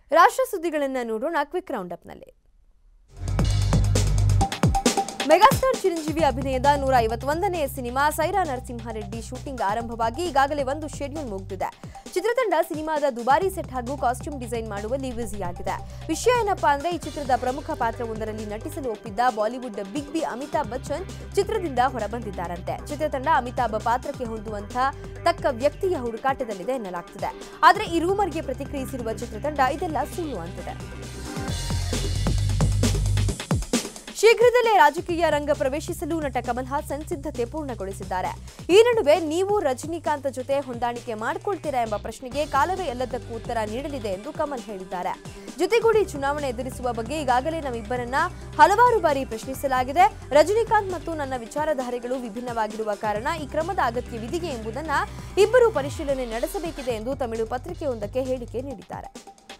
ರಾಷ್ಟ್ರ ಸುದ್ದಿಗಳನ್ನ ನೋಡೋಣ ಕ್ವಿಕ್ ರೌಂಡ್ ಅಪ್ನಲ್ಲಿ ಮೆಗಾಸ್ಟಾರ್ ಚಿರಂಜೀವಿ ಅಭಿನಯದ ನೂರ ಐವತ್ತೊಂದನೇ ಸಿನಿಮಾ ಸೈರಾ ನರಸಿಂಹಾರೆಡ್ಡಿ ಶೂಟಿಂಗ್ ಆರಂಭವಾಗಿ ಈಗಾಗಲೇ ಒಂದು ಶೆಡ್ಯೂಲ್ ಮುಗಿದಿದೆ ಚಿತ್ರತಂಡ ಸಿನಿಮಾದ ದುಬಾರಿ ಸೆಟ್ ಹಾಗೂ ಕಾಸ್ಟ್ಯೂಮ್ ಡಿಸೈನ್ ಮಾಡುವಲ್ಲಿ ಬ್ಯುಸಿಯಾಗಿದೆ ವಿಷಯ ಏನಪ್ಪಾ ಅಂದ್ರೆ ಈ ಚಿತ್ರದ ಪ್ರಮುಖ ಪಾತ್ರವೊಂದರಲ್ಲಿ ನಟಿಸಲು ಒಪ್ಪಿದ್ದ ಬಾಲಿವುಡ್ ಬಿಗ್ ಬಿ ಅಮಿತಾಬ್ ಬಚ್ಚನ್ ಚಿತ್ರದಿಂದ ಹೊರಬಂದಿದ್ದಾರಂತೆ ಚಿತ್ರತಂಡ ಅಮಿತಾಬ್ ಪಾತ್ರಕ್ಕೆ ಹೊಂದುವಂತ ತಕ್ಕ ವ್ಯಕ್ತಿಯ ಹುಡುಕಾಟದಲ್ಲಿದೆ ಎನ್ನಲಾಗ್ತಿದೆ ಆದರೆ ಈ ರೂಮರ್ಗೆ ಪ್ರತಿಕ್ರಿಯಿಸಿರುವ ಚಿತ್ರತಂಡ ಇದೆಲ್ಲ ಸುಳ್ಳು ಅಂತಿದೆ ಶೀಘ್ರದಲ್ಲೇ ರಾಜಕೀಯ ರಂಗ ಪ್ರವೇಶಿಸಲು ನಟ ಕಮಲ್ ಹಾಸನ್ ಸಿದ್ಧತೆ ಪೂರ್ಣಗೊಳಿಸಿದ್ದಾರೆ ಈ ನಡುವೆ ನೀವು ರಜನಿಕಾಂತ್ ಜೊತೆ ಹೊಂದಾಣಿಕೆ ಮಾಡಿಕೊಳ್ತೀರಾ ಎಂಬ ಪ್ರಶ್ನೆಗೆ ಕಾಲವೇ ಎಲ್ಲದಕ್ಕೂ ಉತ್ತರ ನೀಡಲಿದೆ ಎಂದು ಕಮಲ್ ಹೇಳಿದ್ದಾರೆ ಜೊತೆಗೂಡಿ ಚುನಾವಣೆ ಎದುರಿಸುವ ಬಗ್ಗೆ ಈಗಾಗಲೇ ನಮ್ಮಿಬ್ಬರನ್ನ ಹಲವಾರು ಬಾರಿ ಪ್ರಶ್ನಿಸಲಾಗಿದೆ ರಜನಿಕಾಂತ್ ಮತ್ತು ನನ್ನ ವಿಚಾರಧಾರೆಗಳು ವಿಭಿನ್ನವಾಗಿರುವ ಕಾರಣ ಈ ಕ್ರಮದ ಅಗತ್ಯವಿದೆಯೇ ಎಂಬುದನ್ನ ಇಬ್ಬರು ಪರಿಶೀಲನೆ ನಡೆಸಬೇಕಿದೆ ಎಂದು ತಮಿಳು ಪತ್ರಿಕೆಯೊಂದಕ್ಕೆ ಹೇಳಿಕೆ ನೀಡಿದ್ದಾರೆ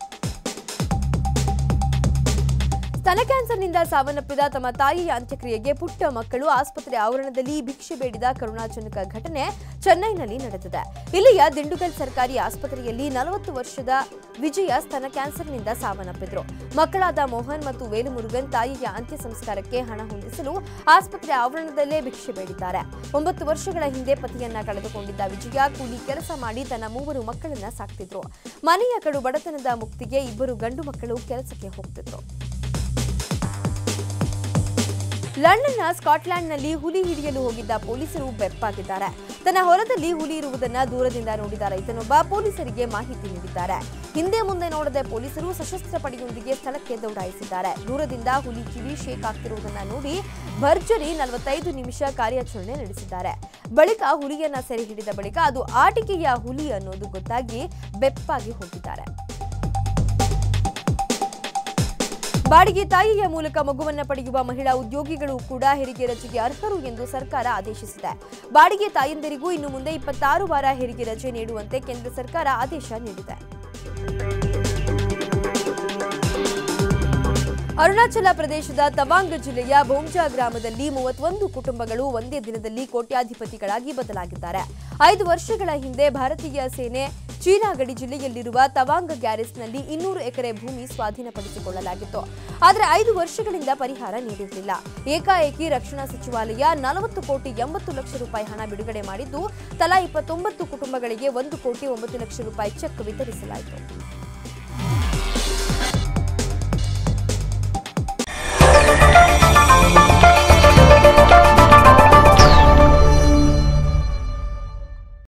ಸ್ತನ ಕ್ಯಾನ್ಸರ್ನಿಂದ ಸಾವನ್ನಪ್ಪಿದ ತಮ್ಮ ತಾಯಿಯ ಅಂತ್ಯಕ್ರಿಯೆಗೆ ಪುಟ್ಟ ಮಕ್ಕಳು ಆಸ್ಪತ್ರೆ ಆವರಣದಲ್ಲಿ ಭಿಕ್ಷೆ ಬೇಡಿದ ಕರುಣಾಜನಕ ಘಟನೆ ಚೆನ್ನೈನಲ್ಲಿ ನಡೆದಿದೆ ಇಲ್ಲಿಯ ದಿಂಡುಗಲ್ ಸರ್ಕಾರಿ ಆಸ್ಪತ್ರೆಯಲ್ಲಿ ನಲವತ್ತು ವರ್ಷದ ವಿಜಯ ಸ್ತನ ಕ್ಯಾನ್ಸರ್ನಿಂದ ಸಾವನ್ನಪ್ಪಿದ್ರು ಮಕ್ಕಳಾದ ಮೋಹನ್ ಮತ್ತು ವೇಲುಮುರುಗನ್ ತಾಯಿಯ ಅಂತ್ಯ ಸಂಸ್ಕಾರಕ್ಕೆ ಹಣ ಹೊಂದಿಸಲು ಆಸ್ಪತ್ರೆ ಆವರಣದಲ್ಲೇ ಭಿಕ್ಷೆ ಬೇಡಿದ್ದಾರೆ ಒಂಬತ್ತು ವರ್ಷಗಳ ಹಿಂದೆ ಪತಿಯನ್ನ ಕಳೆದುಕೊಂಡಿದ್ದ ವಿಜಯ ಕೂಲಿ ಕೆಲಸ ಮಾಡಿ ತನ್ನ ಮೂವರು ಮಕ್ಕಳನ್ನ ಸಾಕ್ತಿದ್ರು ಮನೆಯ ಕಡು ಬಡತನದ ಮುಕ್ತಿಗೆ ಇಬ್ಬರು ಗಂಡು ಮಕ್ಕಳು ಕೆಲಸಕ್ಕೆ ಹೋಗ್ತಿದ್ರು ಲಂಡನ್ನ ಸ್ಕಾಟ್ಲೆಂಡ್ನಲ್ಲಿ ಹುಲಿ ಹಿಡಿಯಲು ಹೋಗಿದ್ದ ಪೊಲೀಸರು ಬೆಪ್ಪಾಗಿದ್ದಾರೆ ತನ್ನ ಹೊಲದಲ್ಲಿ ಹುಲಿ ಇರುವುದನ್ನ ದೂರದಿಂದ ನೋಡಿದ ರೈತನೊಬ್ಬ ಪೊಲೀಸರಿಗೆ ಮಾಹಿತಿ ನೀಡಿದ್ದಾರೆ ಹಿಂದೆ ಮುಂದೆ ನೋಡದೆ ಪೊಲೀಸರು ಸಶಸ್ತ್ರ ಪಡೆಯೊಂದಿಗೆ ಸ್ಥಳಕ್ಕೆ ದೌಡಾಯಿಸಿದ್ದಾರೆ ದೂರದಿಂದ ಹುಲಿ ಕಿವಿ ಶೇಕ್ ಆಗ್ತಿರುವುದನ್ನ ನೋಡಿ ಭರ್ಜರಿ ನಲವತ್ತೈದು ನಿಮಿಷ ಕಾರ್ಯಾಚರಣೆ ನಡೆಸಿದ್ದಾರೆ ಬಳಿಕ ಹುಲಿಯನ್ನ ಸೆರೆ ಹಿಡಿದ ಬಳಿಕ ಅದು ಆಟಿಕೆಯ ಹುಲಿ ಅನ್ನೋದು ಗೊತ್ತಾಗಿ ಬೆಪ್ಪಾಗಿ ಹೋಗಿದ್ದಾರೆ ಬಾಡಿಗೆ ತಾಯಿಯ ಮೂಲಕ ಮಗುವನ್ನ ಪಡೆಯುವ ಮಹಿಳಾ ಉದ್ಯೋಗಿಗಳು ಕೂಡ ಹೆರಿಗೆ ರಜೆಗೆ ಅರ್ಹರು ಎಂದು ಸರ್ಕಾರ ಆದೇಶಿಸಿದೆ ಬಾಡಿಗೆ ತಾಯಂದಿರಿಗೂ ಇನ್ನು ಮುಂದೆ ಇಪ್ಪತ್ತಾರು ವಾರ ಹೆರಿಗೆ ರಜೆ ನೀಡುವಂತೆ ಕೇಂದ್ರ ಸರ್ಕಾರ ಆದೇಶ ನೀಡಿದೆ ಅರುಣಾಚಲ ಪ್ರದೇಶದ ತವಾಂಗ್ ಜಿಲ್ಲೆಯ ಬೋಂಜಾ ಗ್ರಾಮದಲ್ಲಿ ಮೂವತ್ತೊಂದು ಕುಟುಂಬಗಳು ಒಂದೇ ದಿನದಲ್ಲಿ ಕೋಟ್ಯಾಧಿಪತಿಗಳಾಗಿ ಬದಲಾಗಿದ್ದಾರೆ ಐದು ವರ್ಷಗಳ ಹಿಂದೆ ಭಾರತೀಯ ಸೇನೆ ಚೀನಾ ಗಡಿ ಜಿಲ್ಲೆಯಲ್ಲಿರುವ ತವಾಂಗ್ ಗ್ಯಾರೇಜ್ನಲ್ಲಿ ಇನ್ನೂರು ಎಕರೆ ಭೂಮಿ ಸ್ವಾಧೀನಪಡಿಸಿಕೊಳ್ಳಲಾಗಿತ್ತು ಆದರೆ ಐದು ವರ್ಷಗಳಿಂದ ಪರಿಹಾರ ನೀಡಿರಲಿಲ್ಲ ಏಕಾಏಕಿ ರಕ್ಷಣಾ ಸಚಿವಾಲಯ ನಲವತ್ತು ಕೋಟಿ ಎಂಬತ್ತು ಲಕ್ಷ ರೂಪಾಯಿ ಹಣ ಬಿಡುಗಡೆ ಮಾಡಿದ್ದು ತಲಾ ಇಪ್ಪತ್ತೊಂಬತ್ತು ಕುಟುಂಬಗಳಿಗೆ ಒಂದು ಕೋಟಿ ಒಂಬತ್ತು ಲಕ್ಷ ರೂಪಾಯಿ ಚೆಕ್ ವಿತರಿಸಲಾಯಿತು